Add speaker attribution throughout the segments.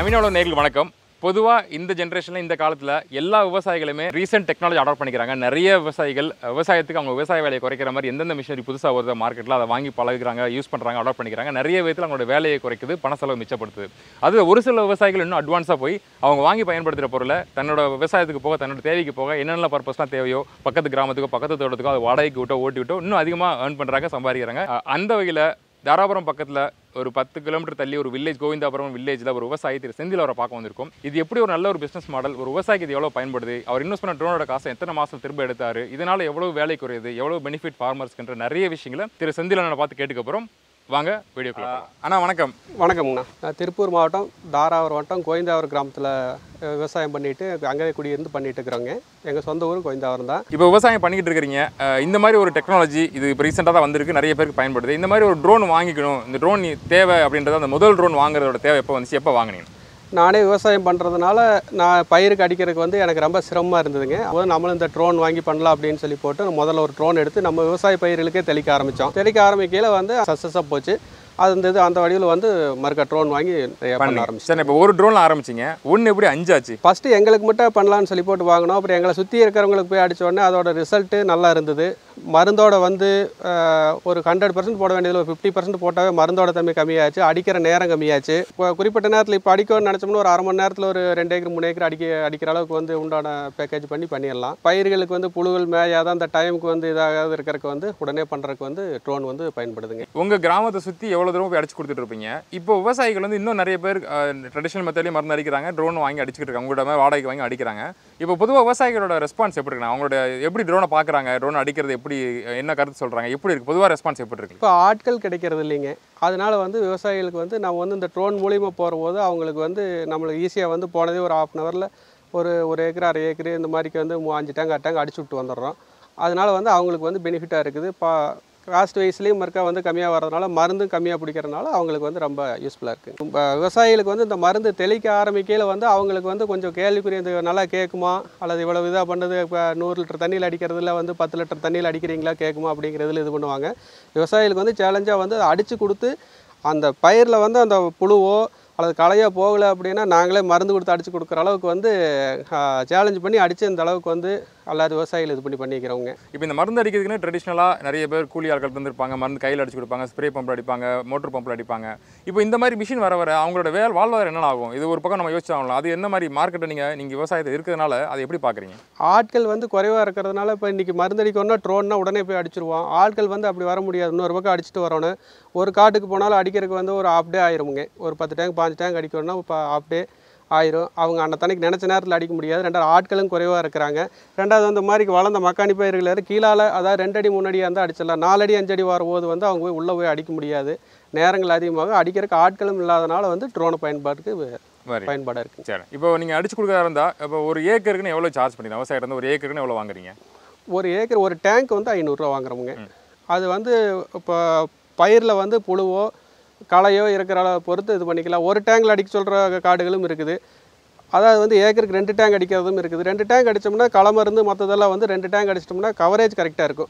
Speaker 1: நவீனோட நேர்கள் வணக்கம் பொதுவாக இந்த ஜென்ரேஷனில் இந்த காலத்தில் எல்லா விவசாயிகளுமே ரீசெண்ட் டெக்னாலஜி அடாப்ட் பண்ணிக்கிறாங்க நிறைய விவசாயிகள் விவசாயத்துக்கு அவங்க விவசாய வேலையை குறைக்கிற மாதிரி எந்தெந்த மிஷினரி புதுசாக வருது மார்க்கெட்டில் அதை வாங்கி பழகுறாங்க யூஸ் பண்ணுறாங்க அடாப்ட் பண்ணிக்கிறாங்க நிறைய விதத்தில் அவங்களோட வேலையை குறைக்குது பண செலவு மிச்சப்படுத்துது அது ஒரு சில விவசாயிகள் இன்னும் அட்வான்ஸாக போய் அவங்க வாங்கி பயன்படுத்துகிற பொருளை தன்னோட விவசாயத்துக்கு போக தன்னோட தேவைக்கு போக என்னென்ன பர்பஸ்லாம் தேவையோ பக்கத்து கிராமத்துக்கோ பக்கத்து தோட்டத்துக்கோ அதை வாடகைக்கு விட்டோ ஓட்டி விட்டோ இன்னும் அதிகமாக ஏர்ன் பண்ணுறாங்க சம்பாதிக்கிறாங்க அஹ் அந்த வகையில் தாராபுரம் பக்கத்தில் ஒரு பத்து கிலோமீட்டர் தள்ளி ஒரு வில்லேஜ் கோவிந்தாபுரம் வில்லேஜில் ஒரு விவசாயி திரு செந்தில் அவரை பார்க்க வந்திருக்கோம் இது எப்படி ஒரு நல்ல ஒரு பிஸ்னஸ் மாடல் ஒரு விவசாயிக்கு இது எவ்வளோ பயன்படுது அவர் இன்வெஸ்ட் பண்ண ட்ரோனோட காசை எத்தனை மாதம் திரும்ப எடுத்தாரு இதனால எவ்வளோ வேலை குறையுது எவ்வளோ பெனிஃபிட் ஃபார்மர்ஸ்க்குன்ற நிறைய விஷயங்களை திரு செந்தில் அண்ணனை பார்த்து கேட்டுக்க போகிறோம் வாங்க வீடியோக்குள்ள போலாம். அண்ணா வணக்கம்
Speaker 2: வணக்கம்ண்ணா நான் திருப்பூர் மாவட்டம் தாராவரம் வட்டம் கோயந்தாவரம் கிராமத்தில் விவசாயம் பண்ணிட்டு அங்கே குடியிருந்து பண்ணிட்டு இருக்கிறோங்க எங்கள் சொந்த ஊர் கோயந்தாவரம் தான்
Speaker 1: இப்போ விவசாயம் பண்ணிக்கிட்டு இருக்கிறீங்க அஹ் இந்த மாதிரி ஒரு டெக்னாலஜி இது இப்போ ரீசெண்டாக தான் வந்திருக்கு நிறைய பேருக்கு பயன்படுது இந்த மாதிரி ஒரு ட்ரோன் வாங்கிக்கணும் இந்த ட்ரோன் தேவை அப்படின்றது அந்த முதல் ட்ரோன் வாங்குறதோட தேவை எப்போ வந்துச்சு எப்போ வாங்குனீங்க
Speaker 2: நானே விவசாயம் பண்ணுறதுனால நான் பயிருக்கு அடிக்கிறதுக்கு வந்து எனக்கு ரொம்ப சிரமமாக இருந்ததுங்க அப்போ நம்மளும் இந்த ட்ரோன் வாங்கி பண்ணலாம் அப்படின்னு சொல்லி போட்டு முதல்ல ஒரு ட்ரோன் எடுத்து நம்ம விவசாய பயிர்களுக்கே தெளிக்க ஆரம்பித்தோம் தெளிக்க ஆரம்பிக்கையில் வந்து சக்ஸஸாக போச்சு அது இந்த இது அந்த வடிவில் வந்து மறுக்க ட்ரோன் வாங்கி பண்ண
Speaker 1: பண்ணி
Speaker 2: ஆரம்பிச்சோம்
Speaker 1: சரி இப்போ ஒரு ட்ரோனில் ஆரம்பிச்சிங்க ஒன்று எப்படி அஞ்சாச்சு
Speaker 2: ஃபஸ்ட்டு எங்களுக்கு மட்டும் பண்ணலான்னு சொல்லி போட்டு வாங்கினோம் அப்புறம் எங்களை சுற்றி இருக்கிறவங்களுக்கு போய் அடிச்ச உடனே அதோட ரிசல்ட்டு நல்லா இருந்தது மருந்தோட வந்து ஆஹ், ஒரு ஹண்ட்ரட் பர்சன்ட் போட வேண்டியதில் ஒரு ஃபிஃப்டி பர்சன்ட் போட்டாவே மருந்தோட தன்மை கம்மியாச்சு அடிக்கிற நேரம் கம்மியாச்சு இப்போ குறிப்பிட்ட நேரத்தில் இப்போ அடிக்கணும்னு நினச்சோம்னா ஒரு அரை மணி நேரத்தில் ஒரு ரெண்டு ஏக்கர் மூணு ஏக்கர் அடிக்க அடிக்கிற அளவுக்கு வந்து உண்டான பேக்கேஜ் பண்ணி பண்ணிடலாம் பயிர்களுக்கு வந்து புழுகள் மேயாத அந்த டைமுக்கு வந்து இதாகாத இருக்கிறதுக்கு வந்து உடனே பண்ணுறதுக்கு வந்து ட்ரோன் வந்து பயன்படுதுங்க
Speaker 1: உங்கள் கிராமத்தை சுற்றி எவ்வளோ தூரம் போய் அடிச்சு கொடுத்துட்டு இருப்பீங்க இப்போ விவசாயிகள் வந்து இன்னும் நிறைய பேர் ட்ரெடிஷனல் மெத்தட்லேயும் மருந்து அடிக்கிறாங்க ட்ரோன் வாங்கி அடிச்சுக்கிட்டு இருக்காங்க உங்களோட மாதிரி வாடகைக்கு வாங்கி அடிக்கிறாங்க இப்போ பொதுவாக விவசாயிகளோட ரெஸ்பான்ஸ் எப்படி இருக்குண்ணா அவங்களோட எப்படி ட்ரோனை பார்க்குறாங்க ட்ரோன் அடிக்கிறது எப்படி என்ன கருத்து சொல்கிறாங்க எப்படி இருக்குது பொதுவாக ரெஸ்பான்ஸ் எப்படி இருக்கு
Speaker 2: இப்போ ஆட்கள் கிடைக்கிறது இல்லைங்க அதனால வந்து விவசாயிகளுக்கு வந்து நம்ம வந்து இந்த ட்ரோன் மூலிமா போகிறபோது அவங்களுக்கு வந்து நம்மளுக்கு ஈஸியாக வந்து போனதே ஒரு ஆஃப் அன் ஹவரில் ஒரு ஒரு ஏக்கர் அரை ஏக்கர் இந்த மாதிரிக்கு வந்து மூ- அஞ்சு டேங்க் ஆறு டேங்க் அடிச்சு விட்டு வந்துடுறோம் அதனால வந்து அவங்களுக்கு வந்து பெனிஃபிட்டாக இருக்குது பா காஸ்ட் வைஸ்லேயும் மறுக்கா வந்து கம்மியாக வர்றதுனால மருந்தும் கம்மியாக பிடிக்கிறதுனால அவங்களுக்கு வந்து ரொம்ப யூஸ்ஃபுல்லாக இருக்குது இப்போ விவசாயிகளுக்கு வந்து இந்த மருந்து தெளிக்க ஆரம்பிக்கையில் வந்து அவங்களுக்கு வந்து கொஞ்சம் கேள்விக்குரிய இது நல்லா கேட்குமா அல்லது இவ்வளவு இதாக பண்ணுது இப்போ நூறு லிட்டர் தண்ணியில் அடிக்கிறதுல வந்து பத்து லிட்டர் தண்ணியில் அடிக்கிறீங்களா கேட்குமா அப்படிங்கிறதுல இது பண்ணுவாங்க விவசாயிகளுக்கு வந்து சேலஞ்சாக வந்து அதை அடித்து கொடுத்து அந்த பயிரில் வந்து அந்த புழுவோ அல்லது களையோ போகலை அப்படின்னா நாங்களே மருந்து கொடுத்து அடித்து கொடுக்குற அளவுக்கு வந்து சேலஞ்ச் பண்ணி அடித்து இந்த அளவுக்கு வந்து எல்லாரும் விவசாயிகள் இது பண்ணி பண்ணிக்கிறவங்க
Speaker 1: இப்போ இந்த மருந்து அடிக்கிறதுக்குன்னு ட்ரெடிஷ்னலாக நிறைய பேர் கூலி ஆட்கள் தந்திருப்பாங்க மருந்து கையில் அடிச்சு கொடுப்பாங்க ஸ்ப்ரே பம்பில் அடிப்பாங்க மோட்டர் பம்பில் அடிப்பாங்க இப்போ இந்த மாதிரி மிஷின் வர வர அவங்களோட வேல் வாழ்வாதாரம் என்ன ஆகும் இது ஒரு பக்கம் நம்ம யோசிச்சாகலாம் அது என்ன மாதிரி மார்க்கெட்டை நீங்கள் நீங்கள் விவசாயத்தை இருக்கிறதுனால அதை எப்படி பார்க்குறீங்க
Speaker 2: ஆட்கள் வந்து குறைவாக இருக்கிறதுனால இப்போ இன்றைக்கி மருந்தடிக்கணும்னா ட்ரோன்னா உடனே போய் அடிச்சிருவோம் ஆட்கள் வந்து அப்படி வர முடியாது இன்னொரு பக்கம் அடிச்சுட்டு வரணும் ஒரு காட்டுக்கு போனாலும் அடிக்கிறதுக்கு வந்து ஒரு ஆஃப் டே ஆயிருமுங்க ஒரு பத்து டேங்க் பாஞ்சு டேங்க் அடிக்கணும்னா இப்போ ஆஃப் டே ஆயிரும் அவங்க அன்னத்தனைக்கு நினச்ச நேரத்தில் அடிக்க முடியாது ரெண்டாவது ஆட்களும் குறைவாக இருக்கிறாங்க ரெண்டாவது வந்து மாதிரி வளர்ந்த மக்காணி பயிர்கள் வேறு கீழால அதாவது ரெண்டு அடி மூணு அடியாக இருந்தால் அடிச்சிடலாம் நாலு அடி அஞ்சு அடி வரும்போது வந்து அவங்க போய் உள்ளே போய் அடிக்க முடியாது நேரங்கள் அதிகமாக அடிக்கிறதுக்கு ஆட்களும் இல்லாதனால வந்து ட்ரோனை பயன்பாட்டுக்கு
Speaker 1: மாதிரி
Speaker 2: பயன்பாடாக இருக்குது
Speaker 1: சரி இப்போ நீங்கள் அடிச்சு கொடுக்கறதா இருந்தால் இப்போ ஒரு ஏக்கருக்குன்னு எவ்வளோ சார்ஜ் பண்ணிக்கலாம் விவசாயிட்ட இருந்து ஒரு ஏக்கருக்குன்னு எவ்வளோ வாங்குறீங்க
Speaker 2: ஒரு ஏக்கர் ஒரு டேங்க் வந்து ஐநூறுரூவா வாங்குறோமுங்க அது வந்து இப்போ பயிரில் வந்து புழுவோ களையோ இருக்கிற அளவு பொறுத்து இது பண்ணிக்கலாம் ஒரு டேங்கில் அடிக்க சொல்கிற காடுகளும் இருக்குது அதாவது வந்து ஏக்கருக்கு ரெண்டு டேங்க் அடிக்கிறதும் இருக்குது ரெண்டு டேங்க் அடித்தோம்னா களை மருந்து மற்றதெல்லாம் வந்து ரெண்டு டேங்க் அடிச்சிட்டோம்னா கவரேஜ் கரெக்டாக இருக்கும்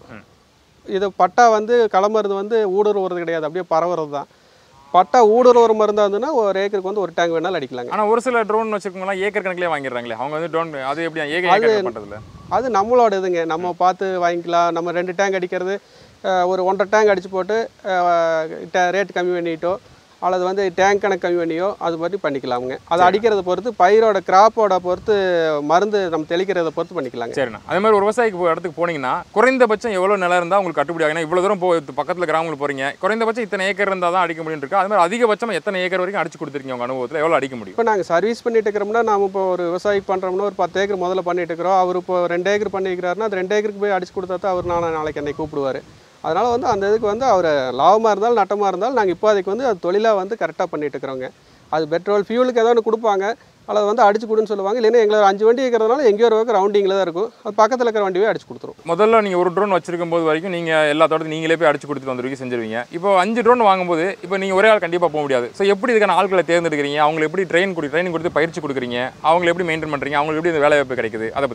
Speaker 2: இது பட்டா வந்து களை மருந்து வந்து ஊடுருவுறது கிடையாது அப்படியே பரவுறது தான் பட்டா ஊடுருவுற மருந்தாக இருந்ததுன்னா ஒரு ஏக்கருக்கு வந்து ஒரு டேங்க் வேணாலும் அடிக்கலாங்க
Speaker 1: ஆனால் ஒரு சில ட்ரோன் வச்சுக்கோங்களா ஏக்கர் கணக்கிலே வாங்கிடுறாங்களே அவங்க வந்து ட்ரோன் அது எப்படி ஏக்கர் ஏக்கர் பண்ணுறதுல
Speaker 2: அது நம்மளோட இதுங்க நம்ம பார்த்து வாங்கிக்கலாம் நம்ம ரெண்டு டேங்க் அடிக்கிறது அஹ், ஒரு ஒன்றரை டேங்க் அடித்து போட்டு ரேட் கம்மி பண்ணிட்டோ அல்லது வந்து டேங்க் கணக்கு கம்மி பண்ணியோ அது மாதிரி பண்ணிக்கலாமுங்க அது அடிக்கிறத பொறுத்து பயிரோட கிராப்போட பொறுத்து மருந்து நம்ம தெளிக்கிறத பொறுத்து பண்ணிக்கலாங்க
Speaker 1: சரிண்ணா அதே மாதிரி ஒரு விவசாயிக்கு போ- இடத்துக்கு போனீங்கன்னா குறைந்தபட்சம் எவ்வளோ நிலம் இருந்தால் உங்களுக்கு கட்டுப்படி ஆகும் ஏன்னா இவ்வளோ தூரம் போ பக்கத்தில் கிராமங்களுக்கு போறீங்க குறைந்தபட்சம் இத்தனை ஏக்கர் இருந்தால் தான் அடிக்க முடியும் இருக்கு அது மாதிரி அதிகபட்சம் எத்தனை ஏக்கர் வரைக்கும் அடிச்சு கொடுத்துருக்கீங்க உங்கள் அனுபவத்தில் எவ்வளோ அடிக்க முடியும்
Speaker 2: இப்போ நாங்கள் சர்வீஸ் பண்ணிட்டு இருக்கிறோம்னா நாம இப்போ ஒரு விவசாயி பண்ணுறோம்னா ஒரு பத்து ஏக்கர் முதல்ல பண்ணிட்டு இருக்கிறோம் அவர் இப்போ ரெண்டு ஏக்கர் பண்ணிக்கிறாருன்னா அது ரெண்டு ஏக்கருக்கு போய் அடிச்சு கொடுத்தா தான் அவர் நான் நாளைக்கு என்னை கூப்பிடுவார் அதனால் வந்து அந்த இதுக்கு வந்து அவர் லாபமாக இருந்தாலும் நட்டமாக இருந்தாலும் நாங்கள் இப்போதைக்கு வந்து அது தொழிலாக வந்து கரெக்டாக பண்ணிட்டு இருக்கிறோங்க அது பெட்ரோல் ஃபியூலுக்கு ஏதோ ஒன்று கொடுப்பாங்க அல்லது வந்து அடிச்சு கொடுன்னு சொல்லுவாங்க இல்லைன்னா எங்களை ஒரு அஞ்சு வண்டி இருக்கிறதுனால எங்கேயோ ஒரு பக்கம் ரவுண்டிங்கில் தான் இருக்கும் அது பக்கத்தில் இருக்கிற வண்டியே அடிச்சு கொடுத்துரும்
Speaker 1: முதல்ல நீங்கள் ஒரு ட்ரோன் வச்சிருக்கும் போது வரைக்கும் நீங்கள் எல்லா தோட்டத்தையும் நீங்களே போய் அடிச்சு கொடுத்துட்டு வந்துருவீங்க செஞ்சிருவீங்க இப்போ அஞ்சு ட்ரோன் வாங்கும்போது இப்போ நீங்கள் ஒரே ஆள் கண்டிப்பாக போக முடியாது ஸோ எப்படி இதுக்கான ஆட்களை தேர்ந்தெடுக்கிறீங்க அவங்களை எப்படி ட்ரெயின் கொடு ட்ரைனிங் கொடுத்து பயிற்சி கொடுக்குறீங்க அவங்களை எப்படி மெயின்டைன் பண்ணுறீங்க அவங்களுக்கு எப்படி இந்த வேலை வாய்ப்பு கிடைக்குது அதை பற்றி சொல்லுங்கள்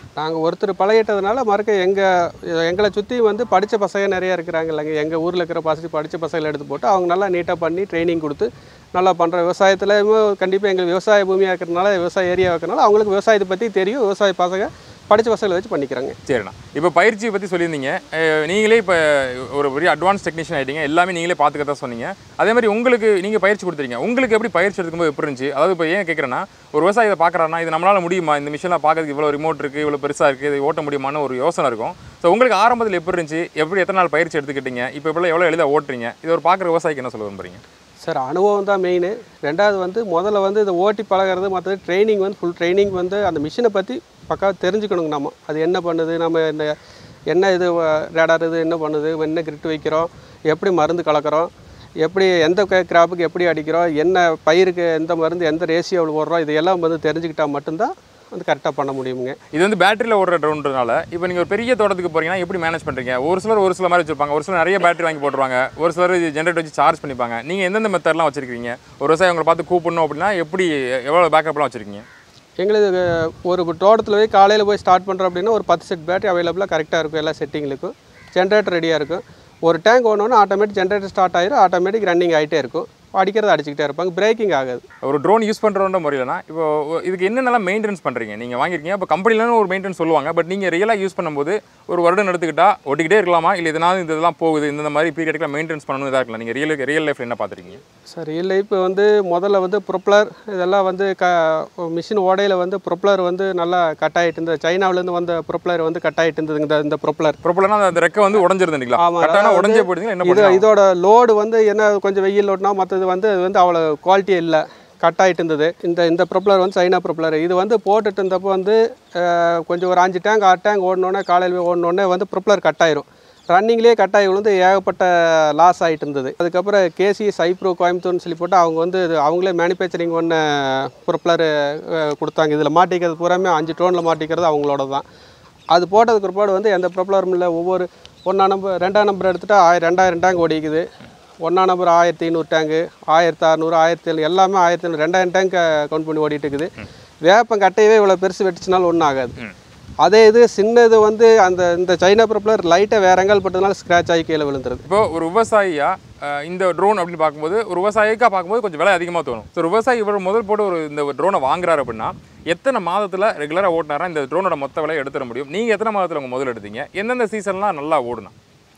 Speaker 2: நாங்கள் ஒருத்தர் பழகிட்டதுனால மறுக்க எங்கள் எங்களை சுற்றி வந்து படித்த பசங்க நிறையா இருக்கிறாங்க இல்லைங்க எங்கள் ஊரில் இருக்கிற பசங்க படித்த பசங்களை எடுத்து போட்டு அவங்க நல்லா நீட்டாக பண்ணி ட்ரைனிங் கொடுத்து நல்லா பண்ணுற விவசாயத்தில் கண்டிப்பாக எங்களுக்கு விவசாய பூமியாக இருக்கிறதுனால விவசாய ஏரியா இருக்கிறனால அவங்களுக்கு விவசாயத்தை பற்றி தெரியும் விவசாய பசங்க படித்த பசங்களை வச்சு பண்ணிக்கிறாங்க
Speaker 1: சரிண்ணா இப்போ பயிற்சியை பற்றி சொல்லியிருந்தீங்க அஹ் நீங்களே இப்போ ஒரு பெரிய அட்வான்ஸ் டெக்னீஷியன் ஆகிட்டீங்க எல்லாமே நீங்களே பார்த்துக்க தான் சொன்னீங்க அதே மாதிரி உங்களுக்கு நீங்கள் பயிற்சி கொடுத்துறீங்க உங்களுக்கு எப்படி பயிற்சி எடுக்கும்போது எப்படி இருந்துச்சு அதாவது இப்போ ஏன் கேட்குறேன்னா ஒரு விவசாயி இதை பார்க்குறாருன்னா இது நம்மளால் முடியுமா இந்த மிஷினில் பார்க்கறதுக்கு இவ்வளோ ரிமோட் இருக்குது இவ்வளோ பெருசாக இருக்குது இதை ஓட்ட முடியுமான்னு ஒரு யோசனை இருக்கும் ஸோ உங்களுக்கு ஆரம்பத்தில் எப்படி இருந்துச்சு எப்படி எத்தனை நாள் பயிற்சி எடுத்துக்கிட்டீங்க இப்போ இப்போலாம் எவ்வளோ எளிதாக ஓட்டுறீங்க இது ஒரு பார்க்குற விவசாயிக்கு என்ன சொல்ல விரும்புறீங்க
Speaker 2: சார் அனுபவம் தான் மெயின் ரெண்டாவது வந்து முதல்ல வந்து இதை ஓட்டி பழகிறது மற்றது ட்ரைனிங் வந்து ஃபுல் ட்ரைனிங் வந்து அந்த மிஷினை பற்றி பக்கா தெரிஞ்சுக்கணுங்க நம்ம அது என்ன பண்ணுது நம்ம இந்த என்ன இது ரேடார் இது என்ன பண்ணுது என்ன கிரிட் வைக்கிறோம் எப்படி மருந்து கலக்கிறோம் எப்படி எந்த கிராப்புக்கு எப்படி அடிக்கிறோம் என்ன பயிருக்கு எந்த மருந்து எந்த ரேஷியோவில் போடுறோம் இதையெல்லாம் வந்து தெரிஞ்சுக்கிட்டால் மட்டும்தான் வந்து கரெக்டாக பண்ண முடியுங்க
Speaker 1: இது வந்து பேட்டரியில் ஓடுற ட்ரோன்றனால இப்போ நீங்கள் ஒரு பெரிய தோட்டத்துக்கு போறீங்கன்னா எப்படி மேனேஜ் பண்ணுறீங்க ஒரு சிலர் ஒரு சில மாதிரி வச்சிருப்பாங்க ஒரு சிலர் நிறைய பேட்டரி வாங்கி போட்டுருவாங்க ஒரு சிலர் ஜென்ரேட் வச்சு சார்ஜ் பண்ணிப்பாங்க நீங்கள் எந்தெந்த மெத்தட்லாம் வச்சிருக்கீங்க ஒரு விவசாயி உங்களை பார்த்து கூப்பிடணும் அப்படின்னா எப்படி எவ்வளோ பேக்கப்லாம் வச்சிருக்கீங்க
Speaker 2: எங்களுக்கு ஒரு தோட்டத்தில் போய் காலையில் போய் ஸ்டார்ட் பண்ணுறோம் அப்படின்னா ஒரு பத்து செட் பேட்டரி அவைலபிளாக கரெக்டாக இருக்கும் எல்லா செட்டிங்களுக்கும் ஜென்ரேட்டர் ரெடியாக இருக்கும் ஒரு டேங்க் ஒன்று ஆட்டோமேட்டிக் ஜென்ரேட்டர் ஸ்டார்ட் ஆயிரும் ஆட்டோமேட்டிக் ரன்னிங் ஆகிட்டே இருக்கும் அடிக்கிறது அடிச்சுக்கிட்டே இருப்பாங்க பிரேக்கிங் ஆகாது
Speaker 1: ஒரு ட்ரோன் யூஸ் பண்ணுறோன்ற முறையிலனா இப்போ ஒ- இதுக்கு என்னென்னலாம் மெயின்டெனன்ஸ் பண்ணுறீங்க நீங்கள் வாங்கியிருக்கீங்க இப்போ கம்பெனிலன்னு ஒரு மெயின்டெனன்ஸ் சொல்லுவாங்க பட் நீங்கள் ரியலாக யூஸ் பண்ணும்போது ஒரு வருடம் எடுத்துக்கிட்டா ஓட்டிக்கிட்டே இருக்கலாமா இல்லை இதனால இந்த இதெல்லாம் போகுது இந்த மாதிரி பீரியடுக்குலாம் மெயின்டெனன்ஸ் பண்ணணும் இதாக இருக்கலாம் நீங்கள் ரியல் ரியல் லைஃப்பில் என்ன பார்த்துருக்கீங்க
Speaker 2: சரி இல்லை இப்போ வந்து முதல்ல வந்து ப்ரொப்ளர் இதெல்லாம் வந்து க மிஷின் ஓடையில் வந்து ப்ரொப்ளர் வந்து நல்லா கட் ஆகிட்டு இருந்தது சைனாவிலேருந்து வந்த ப்ரொப்ளர் வந்து கட் ஆகிட்டு இருந்ததுங்க இந்த- இந்த ப்ரொப்ளர்
Speaker 1: ப்ரொப்பலனா அந்த ரெக்கை வந்து உடஞ்சிருது இல்லைங்களா
Speaker 2: ஆமா,
Speaker 1: கரெக்டான
Speaker 2: அதாவது
Speaker 1: உடஞ்சே போயிடுங்க என்ன
Speaker 2: இது
Speaker 1: பண்ணுங்க
Speaker 2: இதோட லோடு வந்து என்ன கொஞ்சம் வெயில் ஓட்டினா மற்றது வந்து அது வந்து அவ்வளோ குவாலிட்டி இல்லை கட் ஆகிட்டு இருந்தது இந்த இந்த ப்ரொப்ளர் வந்து சைனா ப்ரொப்ளர் இது வந்து போட்டுட்டு இருந்தப்போ வந்து அஹ், கொஞ்சம் ஒரு அஞ்சு டேங்க் ஆறு டேங்க் ஓடினோடனே காலையில் போய் ஓடினோடனே வந்து ப்ரொப்ளர் கட் ஆயிரும் ரன்னிங்லேயே கட் ஆகி விழுந்து ஏகப்பட்ட லாஸ் ஆகிட்டு இருந்தது அதுக்கப்புறம் கேசி சைப்ரோ கோயம்புத்தூர்னு சொல்லி போட்டு அவங்க வந்து இது அவங்களே மேனுஃபேக்சரிங் பண்ண ப்ரொப்ளர் கொடுத்தாங்க இதில் மாட்டிக்கிறது பூராமே அஞ்சு டோனில் மாட்டிக்கிறது அவங்களோட தான் அது போட்டதுக்கு பிற்பாடு வந்து எந்த ப்ராப்ளமும் இல்லை ஒவ்வொரு ஒன்றாம் நம்பர் ரெண்டாம் நம்பர் எடுத்துட்டா ஆயிரம் ரெண்டாயிரம் டேங்க் ஓடிக்குது ஒன்றாம் நம்பர் ஆயிரத்தி ஐநூறு டேங்கு ஆயிரத்தி அறநூறு ஆயிரத்தி ஏழு எல்லாமே ஆயிரத்தி ஐநூறு ரெண்டாயிரம் டேங்க் கவுண்ட் பண்ணி ஓடிட்டு இருக்குது வேப்பம் கட்டையவே இவ்வளோ பெருசு வெட்டுச்சுனாலும் ஒன்றும் ஆகாது அதே இது சின்ன இது வந்து அந்த இந்த சைனா ப்ரொப்ளர் லைட்டாக வேற எங்கால் பட்டதுனால ஸ்க்ராட்ச் ஆகி கீழே விழுந்துருது
Speaker 1: இப்போ ஒரு விவசாயியா அஹ், இந்த ட்ரோன் அப்படின்னு பார்க்கும்போது ஒரு விவசாயிக்கா பார்க்கும்போது கொஞ்சம் விலை அதிகமாக தோணும் ஸோ விவசாயி இவர் முதல் போட்டு ஒரு இந்த ட்ரோனை வாங்குறாரு அப்படின்னா எத்தனை மாதத்தில் ரெகுலராக ஓட்டினாரா இந்த ட்ரோனோட மொத்த விலையை எடுத்துட முடியும் நீங்கள் எத்தனை மாதத்தில் உங்கள் முதல் எடுத்தீங்க எந்தெந்த சீசன்லாம் நல்லா ஓடுனா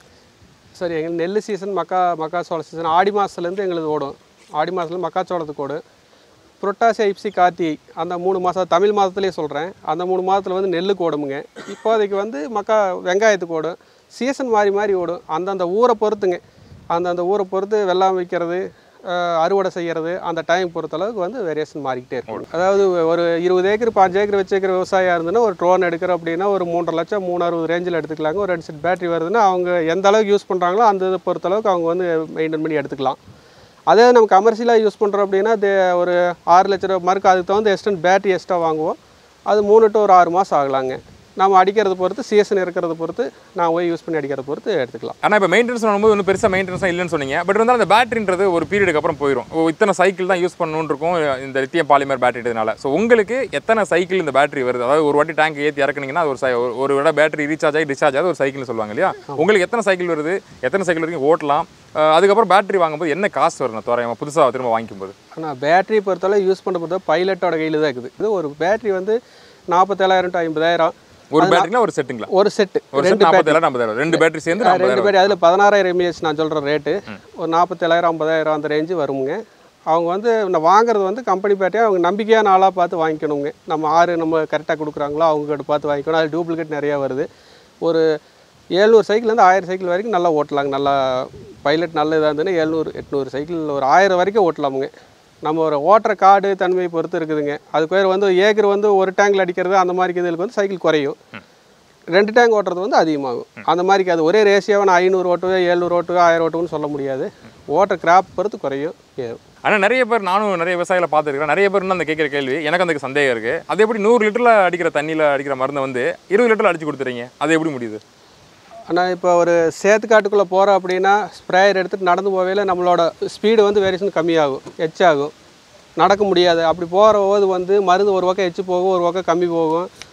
Speaker 2: சரி எங்களுக்கு நெல் சீசன் மக்கா மக்காச்சோள சீசன் ஆடி மாதத்துலேருந்து எங்களுக்கு ஓடும் ஆடி மாதத்துல மக்காச்சோளத்துக்கு ஓடும் புரட்டாசி ஐப்சி கார்த்திகை அந்த மூணு மாதம் தமிழ் மாதத்துலேயே சொல்கிறேன் அந்த மூணு மாதத்தில் வந்து நெல்லுக்கு ஓடுமுங்க இப்போதைக்கு வந்து மக்கா வெங்காயத்துக்கு ஓடும் சீசன் மாறி மாறி ஓடும் அந்தந்த ஊரை பொறுத்துங்க அந்தந்த ஊரை பொறுத்து வெள்ளாமை வைக்கிறது அஹ், அறுவடை செய்கிறது அந்த டைம் பொறுத்தளவுக்கு வந்து வேரியேஷன் மாறிக்கிட்டே இருக்கும் அதாவது ஒரு இருபது ஏக்கர் பாஞ்சு ஏக்கர் வச்சுக்கிற விவசாயியாக இருந்ததுன்னா ஒரு ட்ரோன் எடுக்கிறோம் அப்படின்னா ஒரு மூன்றரை லட்சம் மூணு அறுபது ரேஞ்சில் எடுத்துக்கலாங்க ஒரு ரெண்டு செட் பேட்டரி வருதுன்னா அவங்க எந்த அளவுக்கு யூஸ் பண்ணுறாங்களோ அந்த இதை பொறுத்தளவுக்கு அவங்க வந்து மெயின்டைன் பண்ணி எடுத்துக்கலாம் அதே நம்ம கமர்ஷியலாக யூஸ் பண்ணுறோம் அப்படின்னா இது ஒரு ஆறு லட்ச ரூபா மறுக்கு அதுக்கு தகுந்த எக்ஸ்டன் பேட்டரி எக்ஸ்ட்ரா வாங்குவோம் அது மூணு டு ஒரு ஆறு மாதம் ஆகலாங்க நம்ம அடிக்கிறத பொறுத்து சீசன் இருக்கிறத பொறுத்து நான் போய் யூஸ் பண்ணி அடிக்கிறத பொறுத்து எடுத்துக்கலாம்
Speaker 1: ஆனால் இப்போ மெயின்டெனன்ஸ் பண்ணும்போது ஒன்றும் பெருசாக மெயின்டெனன்ஸ் இல்லைன்னு சொன்னீங்க பட் இருந்தாலும் அந்த பேட்டரின்றது ஒரு பீரியடுக்கு அப்புறம் போயிடும் ஓ இத்தனை சைக்கிள் தான் யூஸ் பண்ணணும்னு இருக்கும் இந்த லித்தியம் பாலிமர் பேட்டரினால ஸோ உங்களுக்கு எத்தனை சைக்கிள் இந்த பேட்டரி வருது அதாவது ஒரு வாட்டி டேங்க் ஏற்றி இறக்குனீங்கன்னா அது ஒரு சை- ஒரு- ஒரு விட பேட்டரி ரீசார்ஜ் ஆகி டிஸ்சார்ஜ் ஆகுது ஒரு சைக்கிள்னு சொல்லுவாங்க இல்லையா உங்களுக்கு எத்தனை சைக்கிள் வருது எத்தனை சைக்கிள் வரைக்கும் ஓட்டலாம் அஹ் அதுக்கப்புறம் பேட்டரி வாங்கும்போது என்ன காசு வரும் தோராயமாக புதுசாக திரும்ப வாங்கிக்கும்போது
Speaker 2: ஆனால் பேட்டரி பொறுத்தளவு யூஸ் பண்ண பொறுத்த பைலட்டோட கையில் தான் இருக்குது இது ஒரு பேட்டரி வந்து நாற்பத்தேழாயிரம் டு ஐம்பதாயிரம்
Speaker 1: ஒரு பேட்டரிங்களா ஒரு செட்டுங்களா
Speaker 2: ஒரு செட்டு
Speaker 1: ஒரு செட் நாற்பத்தேழாயிரம் ஐம்பதாயிரம் ரெண்டு பேட்டரி சேர்ந்து
Speaker 2: ரெண்டு
Speaker 1: நாற்பதாயிரம்
Speaker 2: பேர் அதில் பதினாறாயிரம் எம்ஏஹெச் நான் சொல்கிற ரேட்டு ஒரு நாற்பத்தேழாயிரம் ஐம்பதாயிரம் அந்த ரேஞ்சு வருங்க அவங்க வந்து நான் வாங்குறது வந்து கம்பெனி பேட்டையாக அவங்க நம்பிக்கையான ஆளாக பார்த்து வாங்கிக்கணுங்க நம்ம ஆறு நம்ம கரெக்டாக கொடுக்குறாங்களோ அவங்க கிட்ட பார்த்து வாங்கிக்கணும் அது டூப்ளிகேட் நிறையா வருது ஒரு ஏழ்நூறு சைக்கிள்லேருந்து ஆயிரம் சைக்கிள் வரைக்கும் நல்லா ஓட்டலாங்க நல்லா பைலட் நல்ல இதாக இருந்ததுன்னா எழுநூறு எட்நூறு சைக்கிள் ஒரு ஆயிரம் வரைக்கும் ஓட்டலாமுங்க நம்ம ஒரு ஓட்டுற காடு தன்மையை பொறுத்து இருக்குதுங்க அதுக்கு பேர் வந்து ஏக்கர் வந்து ஒரு டேங்கில் அடிக்கிறது அந்த மாதிரி இதுகளுக்கு வந்து சைக்கிள் குறையும் ரெண்டு டேங்க் ஓட்டுறது வந்து அதிகமாகும் அந்த மாதிரி அது ஒரே ரேஷியாவை நான் ஐநூறு ஓட்டுவே ஏழ்நூறு ஓட்டுவே ஆயிரம் ஓட்டுவேன்னு சொல்ல முடியாது ஓட்டுற கிராப் பொறுத்து குறையும் ஏறும்.
Speaker 1: ஆனால் நிறைய பேர் நானும் நிறைய விவசாயிகளை பார்த்துருக்கேன் நிறைய பேர் அந்த கேட்குற கேள்வி எனக்கு அந்த சந்தேகம் இருக்குது அது எப்படி நூறு லிட்டரில் அடிக்கிற தண்ணியில் அடிக்கிற மருந்தை வந்து இருபது லிட்டரில் அடிச்சு கொடுத்துறீங்க அது எப்படி முடியுது
Speaker 2: ஆனால் இப்போ ஒரு சேத்துக்காட்டுக்குள்ளே போகிறோம் அப்படின்னா ஸ்ப்ரேயர் எடுத்துகிட்டு நடந்து போகையில் நம்மளோட ஸ்பீடு வந்து வேரியேஷன் கம்மியாகும் எச்சாகும் நடக்க முடியாது அப்படி போகிற போது வந்து மருந்து ஒரு பக்கம் எச்சு போகும் ஒரு பக்கம் கம்மி போகும்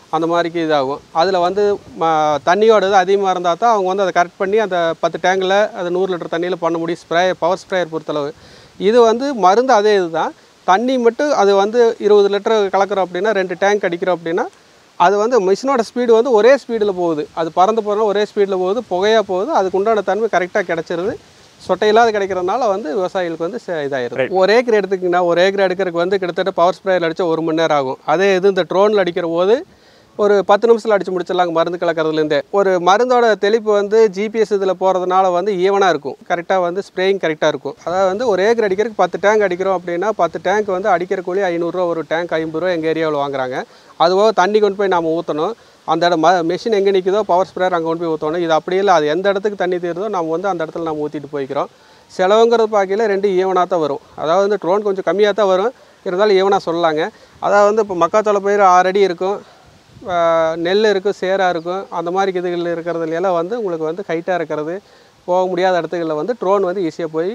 Speaker 2: அந்த மாதிரிக்கு இதாகும் அதில் வந்து ம- தண்ணியோட இது அதிகமாக இருந்தால் தான் அவங்க வந்து அதை கரெக்ட் பண்ணி அந்த பத்து டேங்கில் அது நூறு லிட்டர் தண்ணியில் பண்ண முடியும் ஸ்ப்ரே பவர் ஸ்ப்ரேயர் பொறுத்தளவு இது வந்து மருந்து அதே இதுதான் தண்ணி மட்டும் அது வந்து இருபது லிட்டர் கலக்கிறோம் அப்படின்னா ரெண்டு டேங்க் அடிக்கிறோம் அப்படின்னா அது வந்து மிஷினோட ஸ்பீடு வந்து ஒரே ஸ்பீடில் போகுது அது பறந்து போகிறோம் ஒரே ஸ்பீடில் போகுது புகையாக போகுது அதுக்கு உண்டான தன்மை கரெக்டாக கிடச்சிருது சொட்டையில்லாத கிடைக்கிறதுனால வந்து விவசாயிகளுக்கு வந்து ச- இதாயிருது ஒரு ஏக்கர் எடுத்துக்கிங்கன்னா ஒரு ஏக்கர் எடுக்கிறதுக்கு வந்து கிட்டத்தட்ட பவர் ஸ்ப்ரேயர் அடித்தா ஒரு மணி நேரம் ஆகும் அதே இது இந்த ட்ரோனில் அடிக்கிற போது ஒரு பத்து நிமிஷத்தில் அடித்து முடிச்சிடலாங்க மருந்து கலக்கிறதுலேருந்தே ஒரு மருந்தோட தெளிப்பு வந்து ஜிபிஎஸ் இதில் போகிறதுனால வந்து ஈவனாக இருக்கும் கரெக்டாக வந்து ஸ்ப்ரேயிங் கரெக்டாக இருக்கும் அதாவது வந்து ஒரு ஏக்கர் அடிக்கிறதுக்கு பத்து டேங்க் அடிக்கிறோம் அப்படின்னா பத்து டேங்க் வந்து அடிக்கிற கூலி ஐநூறுரூவா ஒரு டேங்க் ஐம்பது ரூபா எங்கள் ஏரியாவில் வாங்குறாங்க அதுபோக தண்ணி கொண்டு போய் நாம் ஊற்றணும் அந்த இடம் ம மிஷின் எங்கே நிற்குதோ பவர் ஸ்ப்ரேயர் அங்கே கொண்டு போய் ஊற்றணும் இது அப்படி இல்லை அது எந்த இடத்துக்கு தண்ணி தீருதோ நம்ம வந்து அந்த இடத்துல நம்ம ஊற்றிட்டு போய்க்கிறோம் செலவுங்கிறது பார்க்கல ரெண்டு ஈவனாக தான் வரும் அதாவது வந்து ட்ரோன் கொஞ்சம் கம்மியாக தான் வரும் இருந்தாலும் ஈவனாக சொல்லலாங்க அதாவது வந்து இப்போ மக்காச்சோள பயிர் ஆறு அடி இருக்கும் ஆஹ் நெல் இருக்கும் சேராக இருக்கும் அந்த மாதிரி இதுகள் இருக்கிறதுல எல்லாம் வந்து உங்களுக்கு வந்து ஹைட்டாக இருக்கிறது போக முடியாத இடத்துகளில் வந்து ட்ரோன் வந்து ஈஸியாக போய்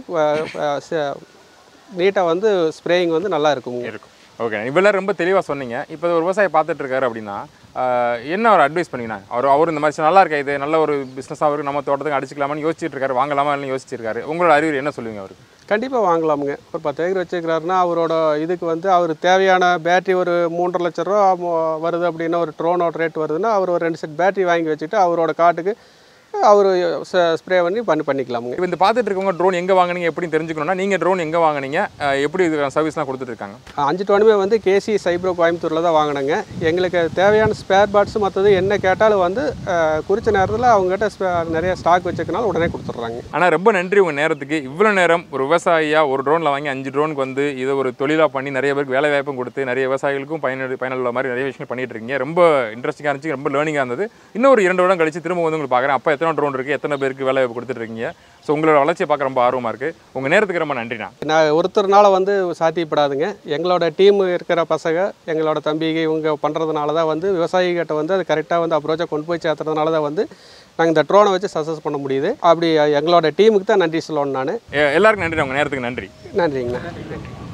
Speaker 2: நீட்டாக வந்து ஸ்ப்ரேயிங் வந்து நல்லா இருக்குங்க
Speaker 1: இருக்கும் ஓகே இவ்வளோ ரொம்ப தெளிவாக சொன்னீங்க இப்போ ஒரு விவசாயி பார்த்துட்டு இருக்காரு அப்படின்னா ஆஹ், என்ன ஒரு அட்வைஸ் பண்ணீங்கன்னா அவர் அவர் இந்த மாதிரி நல்லா இருக்கா இது நல்ல ஒரு பிஸ்னஸாக இருக்கு நம்ம தோட்டத்துக்கு அடிச்சுக்கலாமான்னு யோசிச்சுட்டு இருக்காரு வாங்கலாமா இல்லைன்னு யோசிச்சிருக்காரு உங்களோட அறிவுரை என்ன சொல்லுவீங்க அவருக்கு
Speaker 2: கண்டிப்பாக வாங்கலாமுங்க ஒரு பத்து ஏக்கர் வச்சுருக்கிறாருன்னா அவரோட இதுக்கு வந்து அவர் தேவையான பேட்டரி ஒரு மூன்றரை லட்ச ரூபா மோ- வருது அப்படின்னா ஒரு ட்ரோனோட ரேட் வருதுன்னா அவர் ஒரு ரெண்டு செட் பேட்டரி வாங்கி வச்சுட்டு அவரோட காட்டுக்கு அவர் ஸ்ப்ரே பண்ணி பண்ணி பண்ணிக்கலாமுங்க
Speaker 1: இப்போ இந்த பார்த்துட்டு இருக்கவங்க ட்ரோன் எங்கே வாங்குனீங்க எப்படி தெரிஞ்சுக்கணும்னா நீங்கள் ட்ரோன் எங்கே வாங்குனீங்க ஆஹ், எப்படி இதுக்கான சர்வீஸ்லாம் கொடுத்துட்டு இருக்காங்க
Speaker 2: அஞ்சு டோனுமே வந்து கேசி சைப்ரோ கோயம்புத்தூரில் தான் வாங்கினேங்க எங்களுக்கு தேவையான ஸ்பேர் பார்ட்ஸ் மற்றது என்ன கேட்டாலும் வந்து அஹ், குறித்த நேரத்தில் அவங்ககிட்ட ஸ்பே- நிறைய ஸ்டாக் வச்சுக்கனால உடனே கொடுத்துட்றாங்க
Speaker 1: ஆனால் ரொம்ப நன்றி உங்கள் நேரத்துக்கு இவ்வளோ நேரம் ஒரு விவசாயியாக ஒரு ட்ரோனில் வாங்கி அஞ்சு ட்ரோனுக்கு வந்து இதை ஒரு தொழிலாக பண்ணி நிறைய பேருக்கு வேலை வாய்ப்பும் கொடுத்து நிறைய விவசாயிகளுக்கும் பயனுள்ள பயனுள்ள மாதிரி நிறைய விஷயங்கள் பண்ணிட்டு இருக்கீங்க ரொம்ப இன்ட்ரெஸ்டிங்காக இருந்துச்சு ரொம்ப லேர்னிங்காக இருந்தது இன்னும் ஒரு இரண்டு வருடம் கழிச்சு திரும்ப வந்து உங்களுக்கு பார்க்குறேன் அப்போ எத்தனை ட்ரோன் இருக்குது எத்தனை பேருக்கு வேலை வாய்ப்பு கொடுத்துட்டு இருக்கீங்க ஸோ உங்களோட வளர்ச்சியை பார்க்க ரொம்ப ஆர்வமாக இருக்குது உங்கள் நேரத்துக்கு ரொம்ப நன்றிண்ணா
Speaker 2: நான் ஒருத்தர்னால வந்து சாத்தியப்படாதுங்க எங்களோட டீம் இருக்கிற பசங்க எங்களோட தம்பிங்க இவங்க பண்ணுறதுனால தான் வந்து விவசாயிகிட்ட வந்து அது கரெக்டாக வந்து அப்ரோச்சாக கொண்டு போய் சேர்த்துறதுனால தான் வந்து நாங்கள் இந்த ட்ரோனை வச்சு சக்ஸஸ் பண்ண முடியுது அப்படி எங்களோட டீமுக்கு தான் நன்றி சொல்லணும் நான்
Speaker 1: எ- எல்லாருக்கும் நன்றி உங்கள் நேரத்துக்கு நன்றி
Speaker 2: நன்றிங்கண்ணா